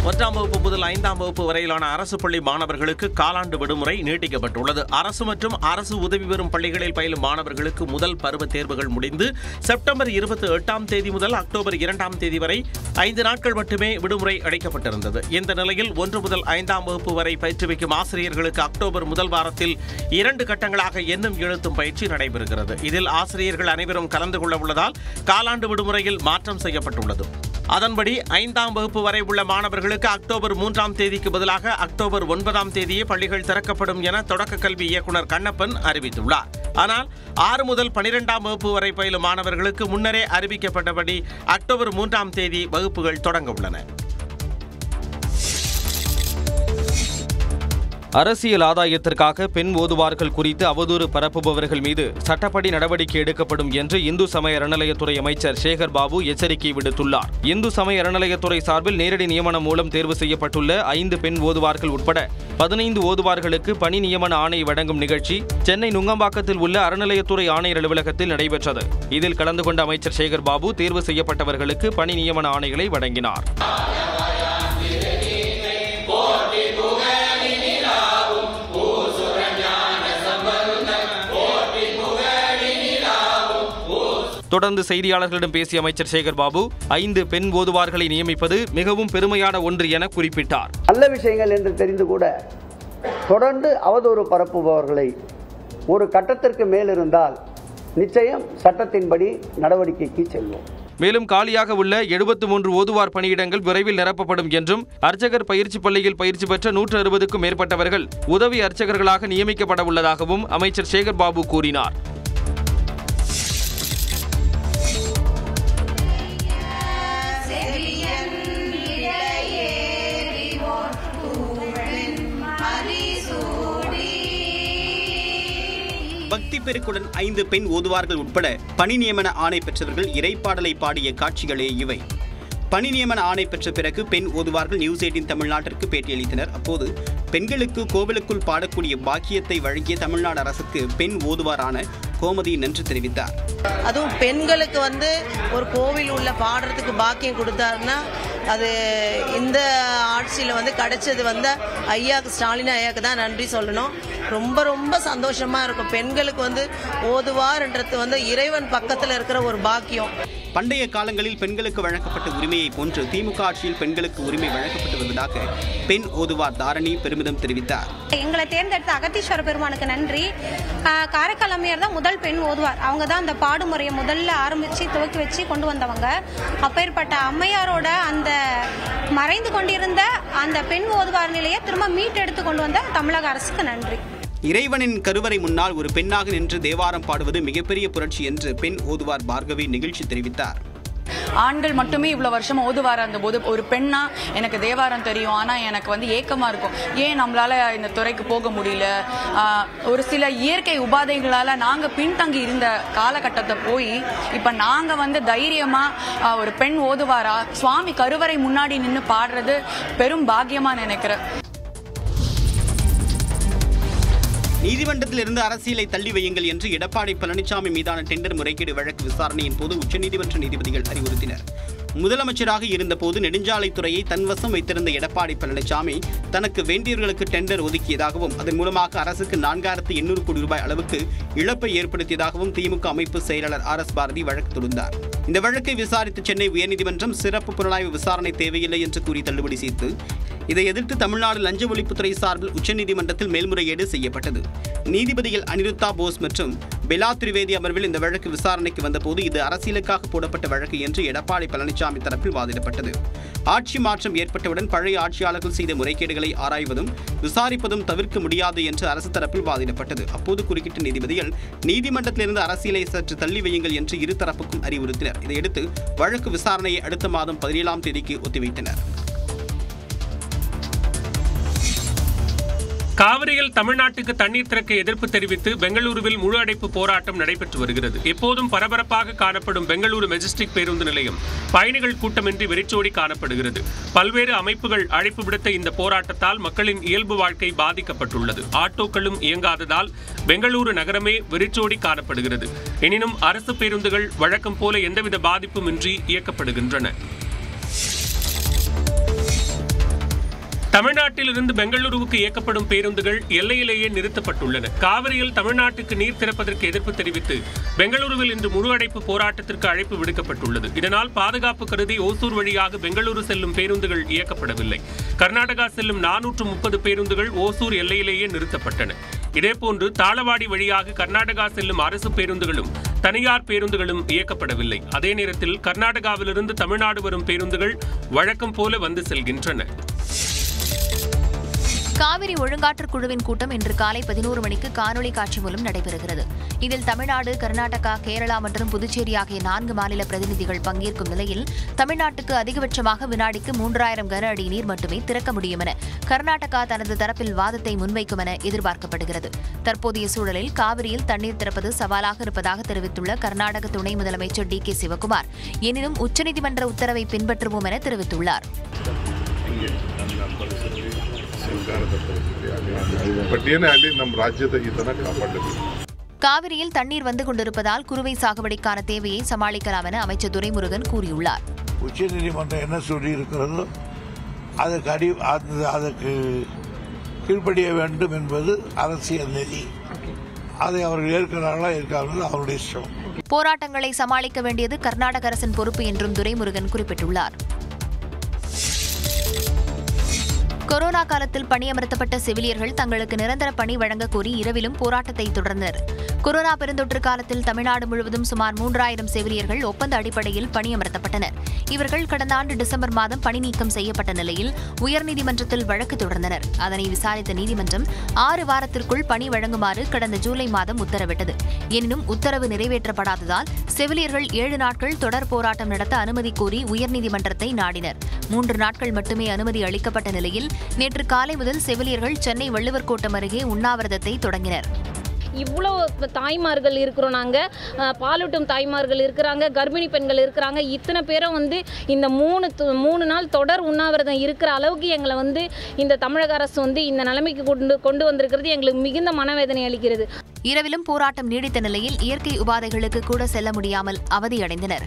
ஒன்றாம் வகுப்பு முதல் ஐந்தாம் வகுப்பு வரையிலான அரசு பள்ளி மாணவர்களுக்கு காலாண்டு விடுமுறை நீட்டிக்கப்பட்டுள்ளது அரசு மற்றும் அரசு உதவி பெறும் பள்ளிகளில் பயிலும் மாணவர்களுக்கு முதல் பருவ தேர்வுகள் முடிந்து செப்டம்பர் இருபத்தி எட்டாம் தேதி முதல் அக்டோபர் இரண்டாம் தேதி வரை ஐந்து நாட்கள் மட்டுமே விடுமுறை அளிக்கப்பட்டிருந்தது இந்த நிலையில் ஒன்று முதல் ஐந்தாம் வகுப்பு வரை பயிற்றுவிக்கும் ஆசிரியர்களுக்கு அக்டோபர் முதல் வாரத்தில் இரண்டு கட்டங்களாக எண்ணும் எழுத்தும் பயிற்சி நடைபெறுகிறது இதில் ஆசிரியர்கள் அனைவரும் கலந்து கொள்ள உள்ளதால் காலாண்டு விடுமுறையில் மாற்றம் செய்யப்பட்டுள்ளது அதன்படி ஐந்தாம் வகுப்பு வரை உள்ள மாணவர்களுக்கு அக்டோபர் மூன்றாம் தேதிக்கு பதிலாக அக்டோபர் ஒன்பதாம் தேதியே பள்ளிகள் திறக்கப்படும் என தொடக்க கல்வி இயக்குனர் கண்ணப்பன் அறிவித்துள்ளார் ஆனால் ஆறு முதல் பனிரெண்டாம் வகுப்பு வரை பயிலும் மாணவர்களுக்கு முன்னரே அறிவிக்கப்பட்டபடி அக்டோபர் மூன்றாம் தேதி வகுப்புகள் தொடங்க உள்ளன அரசியல் ஆதாயத்திற்காக பெண் ஓதுவார்கள் குறித்து அவதூறு பரப்புபவர்கள் மீது சட்டப்படி நடவடிக்கை எடுக்கப்படும் என்று இந்து சமய அறநிலையத்துறை அமைச்சர் சேகர் பாபு எச்சரிக்கை விடுத்துள்ளார் இந்து சமய அறநிலையத்துறை சார்பில் நேரடி நியமனம் மூலம் தேர்வு செய்யப்பட்டுள்ள ஐந்து பெண் ஓதுவார்கள் உட்பட பதினைந்து ஓதுவார்களுக்கு பணி நியமன ஆணை வழங்கும் நிகழ்ச்சி சென்னை நுங்கம்பாக்கத்தில் உள்ள அறநிலையத்துறை ஆணையர் அலுவலகத்தில் நடைபெற்றது இதில் கலந்து கொண்ட அமைச்சர் சேகர் பாபு தேர்வு செய்யப்பட்டவர்களுக்கு பணி நியமன ஆணைகளை வழங்கினார் தொடர்ந்து செய்தியாளர்களிடம் பேசிய அமைச்சர் சேகர் பாபு ஐந்து பெண் ஓதுவார்களை நியமிப்பது மிகவும் பெருமையான ஒன்று என குறிப்பிட்டார் நல்ல விஷயங்கள் என்று தெரிந்து கூட தொடர்ந்து அவதூறு பரப்புபவர்களை ஒரு கட்டத்திற்கு மேல் இருந்தால் நிச்சயம் சட்டத்தின்படி நடவடிக்கைக்கு செல்வோம் மேலும் காலியாக உள்ள எழுபத்து மூன்று ஓதுவார் பணியிடங்கள் விரைவில் நிரப்பப்படும் என்றும் அர்ச்சகர் பயிற்சி பள்ளியில் பயிற்சி பெற்ற நூற்று அறுபதுக்கும் மேற்பட்டவர்கள் உதவி அர்ச்சகர்களாக நியமிக்கப்பட உள்ளதாகவும் அமைச்சர் சேகர் பாபு கூறினார் பக்தி பெருக்குடன் ஐந்து பெண் ஓதுவார்கள் உட்பட பணி நியமன ஆணை பெற்றவர்கள் இறைப்பாடலை பாடிய காட்சிகளே இவை பணி நியமன ஆணை பெற்ற பிறகு பெண் ஓதுவார்கள் நியூஸ் எயிட்டின் தமிழ்நாட்டிற்கு பேட்டியளித்தனர் அப்போது பெண்களுக்கு கோவிலுக்குள் பாடக்கூடிய பாக்கியத்தை வழங்கிய தமிழ்நாடு அரசுக்கு பெண் ஓதுவாரான கோமதி நன்றி தெரிவித்தார் அதுவும் பெண்களுக்கு வந்து ஒரு கோவில் உள்ள பாடுறதுக்கு பாக்கியம் கொடுத்தாருன்னா அது இந்த ஆட்சியில் வந்து கிடைச்சது வந்து ஐயாக்கு ஸ்டாலின் ஐயாக்கு தான் நன்றி சொல்லணும் ரொம்ப ரொம்ப சந்தோஷமா இருக்கும் பெண்களுக்கு வந்து ஓதுவார்ன்றது வந்து இறைவன் பக்கத்தில் இருக்கிற ஒரு பாக்கியம் பண்டைய காலங்களில் பெண்களுக்கு வழங்கப்பட்ட உரிமையை போன்று திமுக ஆட்சியில் பெண்களுக்கு உரிமை வழங்கப்பட்டு வருவதாக பெண் ஓதுவார் தாரணி பெருமிதம் தெரிவித்தார் எங்களை தேர்ந்தெடுத்த அகத்தீஸ்வர பெருமானுக்கு நன்றி ஆஹ் காரைக்கால் அம்மையார் தான் முதல் பெண் ஓதுவார் அவங்க தான் அந்த பாடுமுறையை முதல்ல ஆரம்பிச்சு துவக்கி வச்சு கொண்டு வந்தவங்க அப்பேற்பட்ட அம்மையாரோட அந்த மறைந்து கொண்டிருந்த அந்த பெண் ஓதுவார் நிலையை திரும்ப மீட்டெடுத்து கொண்டு வந்த தமிழக அரசுக்கு நன்றி இறைவனின் கருவறை முன்னால் ஒரு பெண்ணாக நின்று தேவாரம் பாடுவது மிகப்பெரிய புரட்சி என்று பெண் ஓதுவார் பார்கவி நிகழ்ச்சி தெரிவித்தார் ஆண்கள் மட்டுமே இவ்வளோ வருஷம் ஓதுவாரா இருந்தபோது ஒரு பெண்ணா எனக்கு தேவாரம் தெரியும் ஆனால் எனக்கு வந்து ஏக்கமாக இருக்கும் ஏன் நம்மளால இந்த துறைக்கு போக முடியல ஆஹ், ஒரு சில இயற்கை உபாதைகளால் நாங்கள் பின்தங்கி இருந்த காலகட்டத்தை போய் இப்போ நாங்கள் வந்து தைரியமாக ஒரு பெண் ஓதுவாரா சுவாமி கருவறை முன்னாடி நின்று பாடுறது பெரும் பாக்கியமாக நினைக்கிறேன் நீதிமன்றத்தில் இருந்து அரசியலை தள்ளி வையுங்கள் என்று எடப்பாடி பழனிசாமி மீதான டெண்டர் முறைகேடு வழக்கு விசாரணையின் போது உச்சநீதிமன்ற நீதிபதிகள் அறிவுறுத்தினர் முதலமைச்சராக இருந்தபோது நெடுஞ்சாலைத்துறையை தன்வசம் வைத்திருந்த எடப்பாடி பழனிசாமி தனக்கு வேண்டியவர்களுக்கு டெண்டர் ஒதுக்கியதாகவும் அதன் மூலமாக அரசுக்கு நான்காயிரத்து எண்ணூறு கோடி ரூபாய் அளவுக்கு இழப்பை ஏற்படுத்தியதாகவும் திமுக அமைப்பு செயலாளர் ஆர் எஸ் பாரதி வழக்கு தொடுத்தார் இந்த வழக்கை விசாரித்த சென்னை உயர்நீதிமன்றம் சிறப்பு புலனாய்வு விசாரணை தேவையில்லை என்று கூறி தள்ளுபடி செய்து இதை எதிர்த்து தமிழ்நாடு லஞ்ச ஒழிப்புத்துறை சார்பில் உச்சநீதிமன்றத்தில் மேல்முறையீடு செய்யப்பட்டது நீதிபதிகள் அனிருத்தா போஸ் மற்றும் பெலா திரிவேதி அமர்வில் இந்த வழக்கு விசாரணைக்கு வந்தபோது இது அரசியலுக்காக போடப்பட்ட வழக்கு என்று எடப்பாடி பழனிசாமி தரப்பில் வாதிடப்பட்டது ஆட்சி மாற்றம் ஏற்பட்டவுடன் பழைய ஆட்சியாளர்கள் செய்த முறைகேடுகளை ஆராய்வதும் விசாரிப்பதும் தவிர்க்க முடியாது என்று அரசு தரப்பில் வாதிடப்பட்டது அப்போது குறுக்கிட்ட நீதிபதிகள் நீதிமன்றத்திலிருந்து அரசியலை சற்று தள்ளி வையுங்கள் என்று இரு தரப்புக்கும் அறிவுறுத்தினர் இதையடுத்து வழக்கு விசாரணையை அடுத்த மாதம் பதினேழாம் தேதிக்கு ஒத்திவைத்தனர் காவிரியில் தமிழ்நாட்டுக்கு தண்ணீர் திறக்க எதிர்ப்பு தெரிவித்து பெங்களூருவில் முழு அடைப்பு போராட்டம் நடைபெற்று வருகிறது எப்போதும் பரபரப்பாக காணப்படும் பெங்களூரு மெஜஸ்டிக் பேருந்து நிலையம் பயணிகள் கூட்டமின்றி வெறிச்சோடி காணப்படுகிறது பல்வேறு அமைப்புகள் அழைப்பு விடுத்த இந்த போராட்டத்தால் மக்களின் இயல்பு வாழ்க்கை பாதிக்கப்பட்டுள்ளது ஆட்டோக்களும் இயங்காததால் பெங்களூரு நகரமே வெறிச்சோடி காணப்படுகிறது எனினும் அரசு பேருந்துகள் வழக்கம் போல எந்தவித பாதிப்புமின்றி இயக்கப்படுகின்றன தமிழ்நாட்டிலிருந்து பெங்களூருவுக்கு இயக்கப்படும் பேருந்துகள் எல்லையிலேயே நிறுத்தப்பட்டுள்ளன காவிரியில் தமிழ்நாட்டுக்கு நீர் திறப்பதற்கு எதிர்ப்பு தெரிவித்து பெங்களூருவில் இன்று முழு அடைப்பு போராட்டத்திற்கு அழைப்பு விடுக்கப்பட்டுள்ளது இதனால் பாதுகாப்பு கருதி ஓசூர் வழியாக பெங்களூரு செல்லும் பேருந்துகள் இயக்கப்படவில்லை கர்நாடகா செல்லும் நானூற்று முப்பது பேருந்துகள் ஓசூர் எல்லையிலேயே நிறுத்தப்பட்டன இதேபோன்று தாளவாடி வழியாக கர்நாடகா செல்லும் அரசு பேருந்துகளும் தனியார் பேருந்துகளும் இயக்கப்படவில்லை அதே நேரத்தில் கர்நாடகாவிலிருந்து தமிழ்நாடு வரும் பேருந்துகள் வழக்கம் போல வந்து செல்கின்றன காவிரி ஒழுங்காற்றுக் குழுவின் கூட்டம் இன்று காலை பதினோரு மணிக்கு காணொலி காட்சி மூலம் நடைபெறுகிறது இதில் தமிழ்நாடு கர்நாடகா கேரளா மற்றும் புதுச்சேரி ஆகிய நான்கு மாநில பிரதிநிதிகள் பங்கேற்கும் நிலையில் தமிழ்நாட்டுக்கு அதிகபட்சமாக வினாடிக்கு மூன்றாயிரம் கன அடி நீர் மட்டுமே திறக்க முடியும் என கர்நாடகா தனது தரப்பில் வாதத்தை முன்வைக்கும் என எதிர்பார்க்கப்படுகிறது தற்போதைய சூழலில் காவிரியில் தண்ணீர் திறப்பது சவாலாக இருப்பதாக தெரிவித்துள்ள கர்நாடக துணை முதலமைச்சர் டி கே சிவகுமார் எனினும் உச்சநீதிமன்ற உத்தரவை பின்பற்றுவோம் என தெரிவித்துள்ளார் ಸರ್ಕಾರದ ಪರಿಸ್ಥಿತಿ ಆಗಲಿ ಬಟ್ ಏನೇ ಆಗಲಿ ನಮ್ಮ ರಾಜ್ಯದ ಹಿತನ ಕಾಪಾಡಬೇಕು காவிரியில் தண்ணீர் வந்து கொண்டிருப்பதால் குறுவை சாகுபடிக்கான தேவையை சமாளிக்கலாம் என அமைச்சர் துரைமுருகன் கூறியுள்ளார் உச்சநீதிமன்றம் என்ன சொல்லி இருக்கிறதோ அதற்கு அடி அது- அதற்கு கீழ்ப்படிய வேண்டும் என்பது அரசியல் நெறி அதை அவர்கள் ஏற்கிறார்களா ஏற்காமல் அவருடைய இஷ்டம் போராட்டங்களை சமாளிக்க வேண்டியது கர்நாடக அரசின் பொறுப்பு என்றும் துரைமுருகன் குறிப்பிட்டுள்ளார் கொரோனா காலத்தில் பணியமர்த்தப்பட்ட செவிலியர்கள் தங்களுக்கு நிரந்தர பணி வழங்க கோரி இரவிலும் போராட்டத்தை தொடர்ந்தனர் கொரோனா பெருந்தொற்று காலத்தில் தமிழ்நாடு முழுவதும் சுமார் மூன்றாயிரம் செவிலியர்கள் ஒப்பந்த அடிப்படையில் பணியமர்த்தப்பட்டனர் இவர்கள் கடந்த ஆண்டு டிசம்பர் மாதம் பணி நீக்கம் செய்யப்பட்ட நிலையில் உயர்நீதிமன்றத்தில் வழக்கு தொடர்ந்தனர் அதனை விசாரித்த நீதிமன்றம் ஆறு வாரத்திற்குள் பணி வழங்குமாறு கடந்த ஜூலை மாதம் உத்தரவிட்டது எனினும் உத்தரவு நிறைவேற்றப்படாததால் செவிலியர்கள் ஏழு நாட்கள் தொடர் போராட்டம் நடத்த அனுமதி கோரி உயர்நீதிமன்றத்தை நாடினர் மூன்று நாட்கள் மட்டுமே அனுமதி அளிக்கப்பட்ட நிலையில் நேற்று காலை முதல் செவிலியர்கள் சென்னை வள்ளுவர் கோட்டம் அருகே உண்ணாவிரதத்தை தொடங்கினர் இவ்வளோ தாய்மார்கள் இருக்கிறோம் நாங்கள் பாலூட்டும் தாய்மார்கள் இருக்கிறாங்க கர்ப்பிணி பெண்கள் இருக்கிறாங்க இத்தனை பேரும் வந்து இந்த மூணு து- மூணு நாள் தொடர் உண்ணாவிரதம் இருக்கிற அளவுக்கு எங்களை வந்து இந்த தமிழக அரசு வந்து இந்த நிலைமைக்கு கொண்டு கொண்டு வந்திருக்கிறது எங்களுக்கு மிகுந்த மனவேதனை அளிக்கிறது இரவிலும் போராட்டம் நீடித்த நிலையில் இயற்கை உபாதைகளுக்கு கூட செல்ல முடியாமல் அவதியடைந்தனர்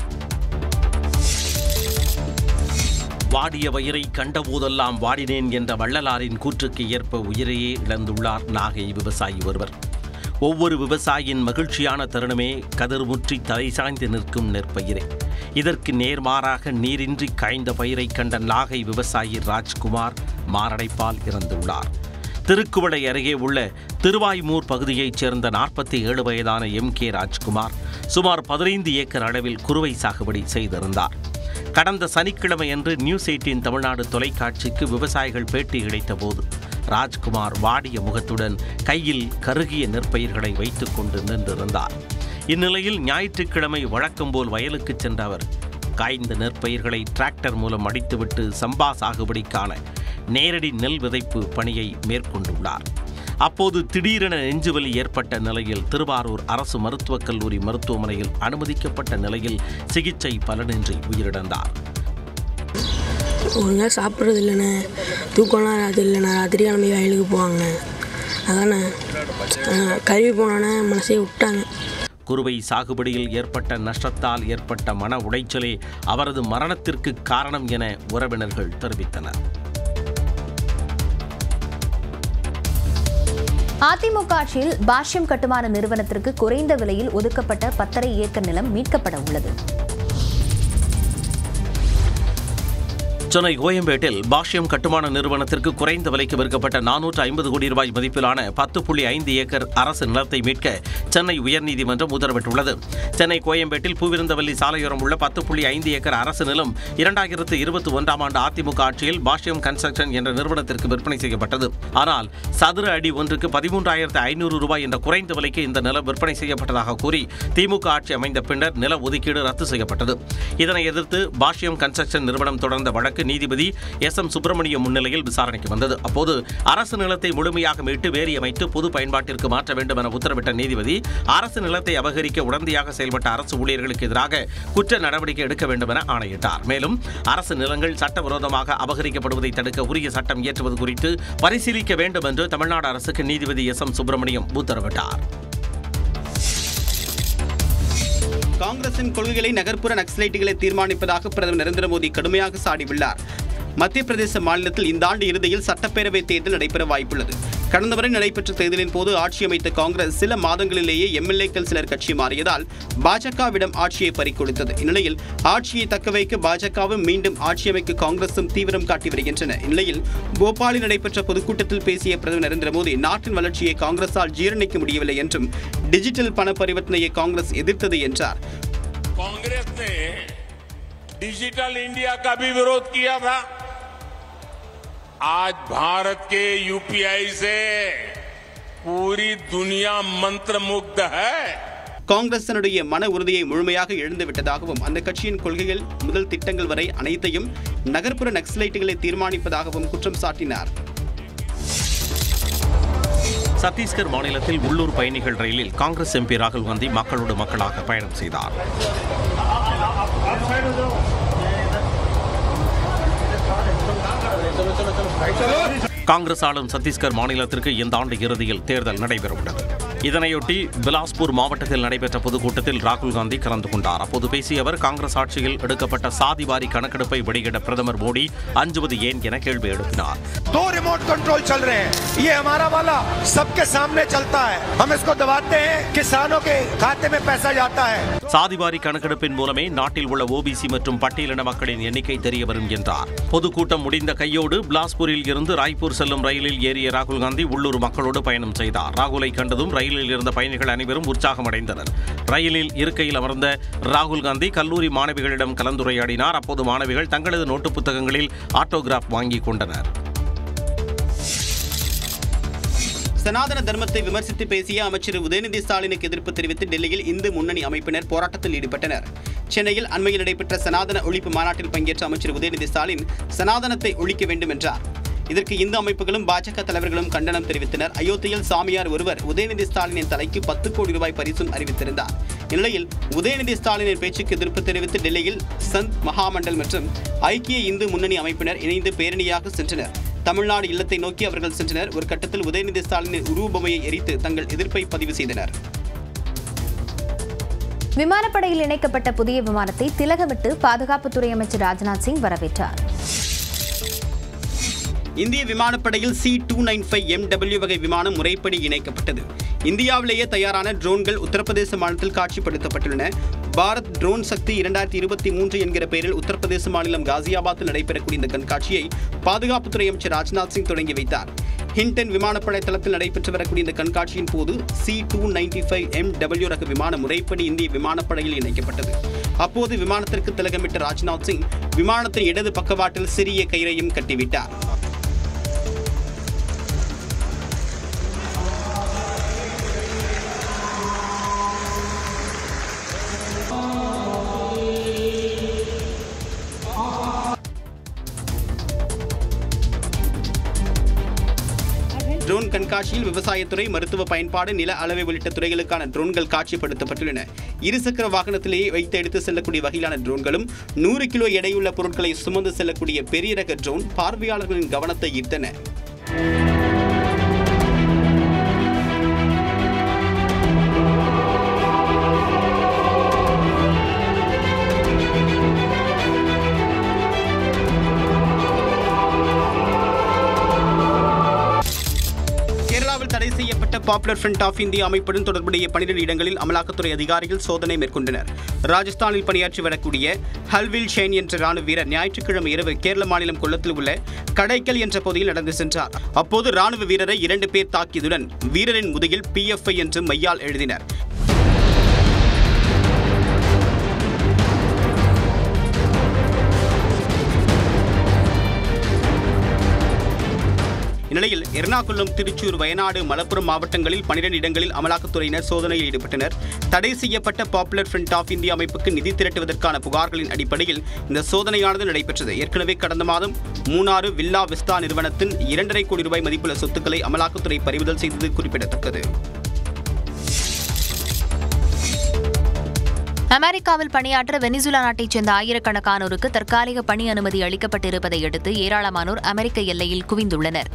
வாடிய வயிறை கண்டபோதெல்லாம் வாடினேன் என்ற வள்ளலாரின் கூற்றுக்கு ஏற்ப உயிரையே இழந்துள்ளார் நாகை விவசாயி ஒருவர் ஒவ்வொரு விவசாயியின் மகிழ்ச்சியான தருணமே கதிர்முற்றி தலை சாய்ந்து நிற்கும் நெற்பயிரே இதற்கு நேர்மாறாக நீரின்றி காய்ந்த பயிரை கண்ட நாகை விவசாயி ராஜ்குமார் மாரடைப்பால் இறந்துள்ளார் திருக்குவளை அருகே உள்ள திருவாய்மூர் பகுதியைச் சேர்ந்த நாற்பத்தி ஏழு வயதான எம் கே ராஜ்குமார் சுமார் பதினைந்து ஏக்கர் அளவில் குறுவை சாகுபடி செய்திருந்தார் கடந்த சனிக்கிழமையன்று நியூஸ் எயிட்டின் தமிழ்நாடு தொலைக்காட்சிக்கு விவசாயிகள் பேட்டி இழைத்தபோது ராஜ்குமார் வாடிய முகத்துடன் கையில் கருகிய நெற்பயிர்களை வைத்துக் கொண்டு நின்றிருந்தார் இந்நிலையில் ஞாயிற்றுக்கிழமை வழக்கம் போல் வயலுக்கு சென்ற அவர் காய்ந்த நெற்பயிர்களை டிராக்டர் மூலம் அடித்துவிட்டு சம்பா சாகுபடிக்கான நேரடி நெல் விதைப்பு பணியை மேற்கொண்டுள்ளார் அப்போது திடீரென நெஞ்சுவலி ஏற்பட்ட நிலையில் திருவாரூர் அரசு மருத்துவக் கல்லூரி மருத்துவமனையில் அனுமதிக்கப்பட்ட நிலையில் சிகிச்சை பலனின்றி உயிரிழந்தார் ஒழுங்காக சாப்பிட்றது இல்லைண்ணே தூக்கம்லாம் அது இல்லைண்ணே ராத்திரி கிளம்பி வயலுக்கு போவாங்க அதானே அஹ் கழுவி போனோன்னே மனசே விட்டாங்க குறுவை சாகுபடியில் ஏற்பட்ட நஷ்டத்தால் ஏற்பட்ட மன உளைச்சலே அவரது மரணத்திற்கு காரணம் என உறவினர்கள் தெரிவித்தனர் அதிமுக ஆட்சியில் பாஷ்யம் கட்டுமான நிறுவனத்திற்கு குறைந்த விலையில் ஒதுக்கப்பட்ட பத்தரை ஏக்கர் நிலம் மீட்கப்பட உள்ளது சென்னை கோயம்பேட்டில் பாஷ்யம் கட்டுமான நிறுவனத்திற்கு குறைந்த விலைக்கு விற்கப்பட்ட நானூற்று ஐம்பது கோடி ரூபாய் மதிப்பிலான பத்து புள்ளி ஐந்து ஏக்கர் அரசு நிலத்தை மீட்க சென்னை உயர்நீதிமன்றம் உத்தரவிட்டுள்ளது சென்னை கோயம்பேட்டில் பூவிருந்தவல்லி சாலையோரம் உள்ள பத்து புள்ளி ஐந்து ஏக்கர் அரசு நிலம் இரண்டாயிரத்து இருபத்தி ஒன்றாம் ஆண்டு அதிமுக ஆட்சியில் பாஷ்யம் கன்ஸ்ட்ரக்ஷன் என்ற நிறுவனத்திற்கு விற்பனை செய்யப்பட்டது ஆனால் சதுர அடி ஒன்றுக்கு பதிமூன்றாயிரத்து ஐநூறு ரூபாய் என்ற குறைந்த விலைக்கு இந்த நிலம் விற்பனை செய்யப்பட்டதாக கூறி திமுக ஆட்சி அமைந்த பின்னர் நில ஒதுக்கீடு ரத்து செய்யப்பட்டது இதனை எதிர்த்து பாஷ்யம் கன்ஸ்ட்ரக்ஷன் நிறுவனம் தொடர்ந்த வழக்கு நீதிபதி எஸ் எம் சுப்பிரமணியம் முன்னிலையில் விசாரணைக்கு வந்தது அப்போது அரசு நிலத்தை முழுமையாக மீட்டு வேலி அமைத்து பொது பயன்பாட்டிற்கு மாற்ற வேண்டும் என உத்தரவிட்ட நீதிபதி அரசு நிலத்தை அபகரிக்க உடந்தையாக செயல்பட்ட அரசு ஊழியர்களுக்கு எதிராக குற்ற நடவடிக்கை எடுக்க வேண்டும் என ஆணையிட்டார் மேலும் அரசு நிலங்கள் சட்டவிரோதமாக அபகரிக்கப்படுவதை தடுக்க உரிய சட்டம் இயற்றுவது குறித்து பரிசீலிக்க வேண்டும் என்று தமிழ்நாடு அரசுக்கு நீதிபதி எஸ் எம் சுப்பிரமணியம் உத்தரவிட்டார் காங்கிரசின் கொள்கைகளை நகர்ப்புற நக்சலைட்டுகளை தீர்மானிப்பதாக பிரதமர் நரேந்திர மோடி கடுமையாக சாடியுள்ளார் மத்திய பிரதேச மாநிலத்தில் இந்த ஆண்டு இறுதியில் சட்டப்பேரவை தேர்தல் நடைபெற வாய்ப்புள்ளது கடந்த வரை நடைபெற்ற தேர்தலின் போது ஆட்சி அமைத்த காங்கிரஸ் சில மாதங்களிலேயே எம்எல்ஏக்கள் சிலர் கட்சி மாறியதால் பாஜகவிடம் ஆட்சியை பறிக்கொடுத்தது இந்நிலையில் ஆட்சியை தக்கவைக்க பாஜகவும் மீண்டும் ஆட்சி அமைக்க காங்கிரசும் தீவிரம் காட்டி வருகின்றன இந்நிலையில் போபாலில் நடைபெற்ற பொதுக்கூட்டத்தில் பேசிய பிரதமர் நரேந்திர மோடி நாட்டின் வளர்ச்சியை காங்கிரஸால் ஜீரணிக்க முடியவில்லை என்றும் டிஜிட்டல் பண பரிவர்த்தனையை காங்கிரஸ் எதிர்த்தது என்றார் कांग्रेस ने डिजिटल इंडिया का भी विरोध किया था आज भारत के यूपीआई से पूरी दुनिया मंत्र मुग्ध है காங்கிரஸ் தன்னுடைய மன உறுதியை முழுமையாக இழந்து விட்டதாகவும் அந்த கட்சியின் கொள்கைகள் முதல் திட்டங்கள் வரை அனைத்தையும் நகர்ப்புற நக்சலைட்டுகளை தீர்மானிப்பதாகவும் குற்றம் சாட்டினார் சத்தீஸ்கர் மாநிலத்தில் உள்ளூர் பயணிகள் ரயிலில் காங்கிரஸ் எம்பி ராகுல் காந்தி மக்களோடு மக்களாக பயணம் செய்தார் காங்கிரஸ் ஆளும் சத்தீஸ்கர் மாநிலத்திற்கு இந்த ஆண்டு இறுதியில் தேர்தல் நடைபெறவுள்ளது இதனையொட்டி பிலாஸ்பூர் மாவட்டத்தில் நடைபெற்ற பொதுக்கூட்டத்தில் ராகுல் காந்தி கலந்து கொண்டார் அப்போது பேசிய அவர் காங்கிரஸ் ஆட்சியில் எடுக்கப்பட்ட சாதிவாரி கணக்கெடுப்பை வெளியிட பிரதமர் மோடி அஞ்சுவது ஏன் என கேள்வி எழுப்பினார் दो रिमोट कंट्रोल चल रहे हैं ये हमारा वाला सबके सामने चलता है हम इसको दबाते हैं किसानों के खाते में पैसा जाता है சாதிவாரி கணக்கெடுப்பின் மூலமே நாட்டில் உள்ள ஓபிசி மற்றும் பட்டியலின மக்களின் எண்ணிக்கை தெரிய வரும் என்றார் பொதுக்கூட்டம் முடிந்த கையோடு பிலாஸ்பூரில் இருந்து ராய்ப்பூர் செல்லும் ரயிலில் ஏறிய ராகுல் காந்தி உள்ளூர் மக்களோடு பயணம் செய்தார் ராகுலை கண்டதும் ரயிலில் இருந்த பயணிகள் அனைவரும் உற்சாகமடைந்தனர் ரயிலில் இருக்கையில் அமர்ந்த ராகுல் காந்தி கல்லூரி மாணவிகளிடம் கலந்துரையாடினார் அப்போது மாணவிகள் தங்களது நோட்டு புத்தகங்களில் ஆட்டோகிராஃப் வாங்கிக் கொண்டனர் சனாதன தர்மத்தை விமர்சித்து பேசிய அமைச்சர் உதயநிதி ஸ்டாலினுக்கு எதிர்ப்பு தெரிவித்து டெல்லியில் இந்து முன்னணி அமைப்பினர் போராட்டத்தில் ஈடுபட்டனர் சென்னையில் அண்மையில் நடைபெற்ற சனாதன ஒழிப்பு மாநாட்டில் பங்கேற்ற அமைச்சர் உதயநிதி ஸ்டாலின் சனாதனத்தை ஒழிக்க வேண்டும் என்றார் இதற்கு இந்து அமைப்புகளும் பாஜக தலைவர்களும் கண்டனம் தெரிவித்தனர் அயோத்தியில் சாமியார் ஒருவர் உதயநிதி ஸ்டாலினின் தலைக்கு பத்து கோடி ரூபாய் பரிசும் அறிவித்திருந்தார் இந்நிலையில் உதயநிதி ஸ்டாலினின் பேச்சுக்கு எதிர்ப்பு தெரிவித்து டெல்லியில் சந்த் மகாமண்டல் மற்றும் ஐக்கிய இந்து முன்னணி அமைப்பினர் இணைந்து பேரணியாக சென்றனர் தமிழ்நாடு இல்லத்தை நோக்கி அவர்கள் சென்றனர் ஒரு கட்டத்தில் உதயநிதி ஸ்டாலினின் உருவபொம்மையை எரித்து தங்கள் எதிர்ப்பை பதிவு செய்தனர் விமானப்படையில் இணைக்கப்பட்ட புதிய விமானத்தை திலகமிட்டு பாதுகாப்புத்துறை அமைச்சர் ராஜ்நாத் சிங் வரவேற்றார் இந்திய விமானப்படையில் C two nine five MW வகை விமானம் முறைப்படி இணைக்கப்பட்டது இந்தியாவிலேயே தயாரான ட்ரோன்கள் உத்தரப்பிரதேச மாநிலத்தில் காட்சிப்படுத்தப்பட்டுள்ளன பாரத் ட்ரோன் சக்தி இரண்டாயிரத்தி இருபத்தி மூன்று என்கிற பெயரில் உத்தரப்பிரதேச மாநிலம் காசியாபாத்தில் நடைபெறக்கூடிய இந்த கண்காட்சியை பாதுகாப்புத்துறை அமைச்சர் ராஜ்நாத் சிங் தொடங்கி வைத்தார் ஹிண்டன் விமானப்படை தளத்தில் நடைபெற்று வரக்கூடிய இந்த கண்காட்சியின் போது C two ninety five M W ரக விமானம் முறைப்படி இந்திய விமானப்படையில் இணைக்கப்பட்டது அப்போது விமானத்திற்கு திலகமிட்ட ராஜ்நாத் சிங் விமானத்தின் இடது பக்கவாட்டில் சிறிய கயிறையும் கட்டிவிட்டார் ட்ரோன் கண்காட்சியில் விவசாயத்துறை மருத்துவ பயன்பாடு நில அளவை உள்ளிட்ட துறைகளுக்கான ட்ரோன்கள் காட்சிப்படுத்தப்பட்டுள்ளன இருசக்கர வாகனத்திலேயே வைத்து எடுத்து செல்லக்கூடிய வகையிலான ட்ரோன்களும் நூறு கிலோ எடையுள்ள பொருட்களை சுமந்து செல்லக்கூடிய பெரிய ரக ட்ரோன் பார்வையாளர்களின் கவனத்தை ஈர்த்தன கேரளாவில் தடை செய்யப்பட்ட பாப்புலர் ஃப்ரண்ட் ஆஃப் இந்தியா அமைப்புடன் தொடர்புடைய பனிரெண்டு இடங்களில் அமலாக்கத்துறை அதிகாரிகள் சோதனை மேற்கொண்டனர் ராஜஸ்தானில் பணியாற்றி வரக்கூடிய ஹல்வில் ஷேன் என்ற ராணுவ வீரர் ஞாயிற்றுக்கிழமை இரவு கேரள மாநிலம் கொல்லத்தில் உள்ள கடைக்கல் என்ற பகுதியில் நடந்து சென்றார் அப்போது ராணுவ வீரரை இரண்டு பேர் தாக்கியதுடன் வீரரின் முதுகில் பிஎஃப்ஐ என்று மையால் எழுதினர் இந்நிலையில் எர்ணாகுளம் திருச்சூர் வயநாடு மலப்புரம் மாவட்டங்களில் பனிரெண்டு இடங்களில் அமலாக்கத்துறையினர் சோதனையில் ஈடுபட்டனர் தடை செய்யப்பட்ட பாப்புலர் ஃப்ரண்ட் ஆஃப் இந்தியா அமைப்புக்கு நிதி திரட்டுவதற்கான புகார்களின் அடிப்படையில் இந்த சோதனையானது நடைபெற்றது ஏற்கனவே கடந்த மாதம் மூணாறு வில்லா விஸ்தா நிறுவனத்தின் இரண்டரை கோடி ரூபாய் மதிப்புள்ள சொத்துக்களை அமலாக்கத்துறை பறிமுதல் செய்தது குறிப்பிடத்தக்கது அமெரிக்காவில் பணியாற்ற வெனிசுலா நாட்டைச் சேர்ந்த ஆயிரக்கணக்கானோருக்கு தற்காலிக பணி அனுமதி அளிக்கப்பட்டிருப்பதை அடுத்து ஏராளமானோர் அமெரிக்க எல்லையில் குவிந்துள்ளனர்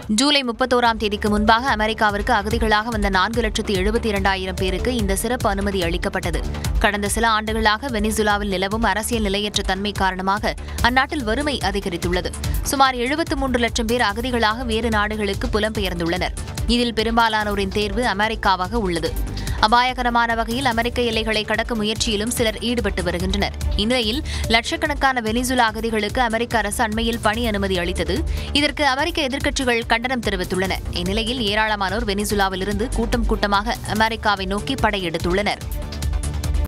ஜூலை முப்பத்தோராம் தேதிக்கு முன்பாக அமெரிக்காவிற்கு அகதிகளாக வந்த நான்கு லட்சத்து எழுபத்தி இரண்டாயிரம் பேருக்கு இந்த சிறப்பு அனுமதி அளிக்கப்பட்டது கடந்த சில ஆண்டுகளாக வெனிசுலாவில் நிலவும் அரசியல் நிலையற்ற தன்மை காரணமாக அந்நாட்டில் வறுமை அதிகரித்துள்ளது சுமார் எழுபத்து மூன்று லட்சம் பேர் அகதிகளாக வேறு நாடுகளுக்கு புலம்பெயர்ந்துள்ளனர் இதில் பெரும்பாலானோரின் தேர்வு அமெரிக்காவாக உள்ளது அபாயகரமான வகையில் அமெரிக்க எல்லைகளை கடக்கும் முயற்சியிலும் சிலர் ஈடுபட்டு வருகின்றனர் இந்நிலையில் லட்சக்கணக்கான வெனிசுலா அகதிகளுக்கு அமெரிக்க அரசு அண்மையில் பணி அனுமதி அளித்தது இதற்கு அமெரிக்க எதிர்க்கட்சிகள் கண்டனம் தெரிவித்துள்ளன இந்நிலையில் ஏராளமானோர் வெனிசுலாவிலிருந்து கூட்டம் கூட்டமாக அமெரிக்காவை நோக்கி படையெடுத்துள்ளனர்